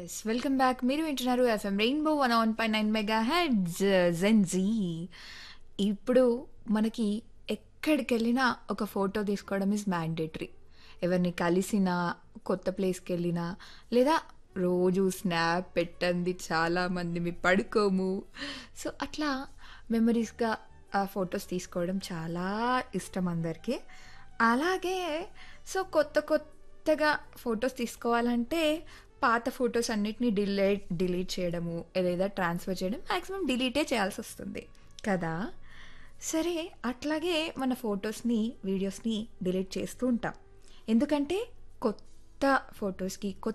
yes welcome back మీరు వింటున్నారు FM Rainbow one one పై నైన్ మెగా హెడ్స్ జెన్జీ ఇప్పుడు మనకి ఎక్కడికి వెళ్ళినా ఒక ఫోటో తీసుకోవడం ఇస్ మ్యాండేటరీ ఎవరిని కలిసినా కొత్త ప్లేస్కి వెళ్ళినా లేదా రోజు స్నాప్ పెట్టండి చాలామంది మీ పడుకోము సో అట్లా మెమరీస్గా ఆ ఫొటోస్ తీసుకోవడం చాలా ఇష్టం అందరికీ అలాగే సో కొత్త కొత్తగా ఫొటోస్ తీసుకోవాలంటే పాత ఫొటోస్ అన్నిటిని డిలీట్ డిలీట్ చేయడము లేదా ట్రాన్స్ఫర్ చేయడం మ్యాక్సిమం డిలీటే చేయాల్సి వస్తుంది కదా సరే అట్లాగే మన ఫొటోస్ని వీడియోస్ని డిలీట్ చేస్తూ ఉంటాం ఎందుకంటే కొత్త ఫొటోస్కి కొత్త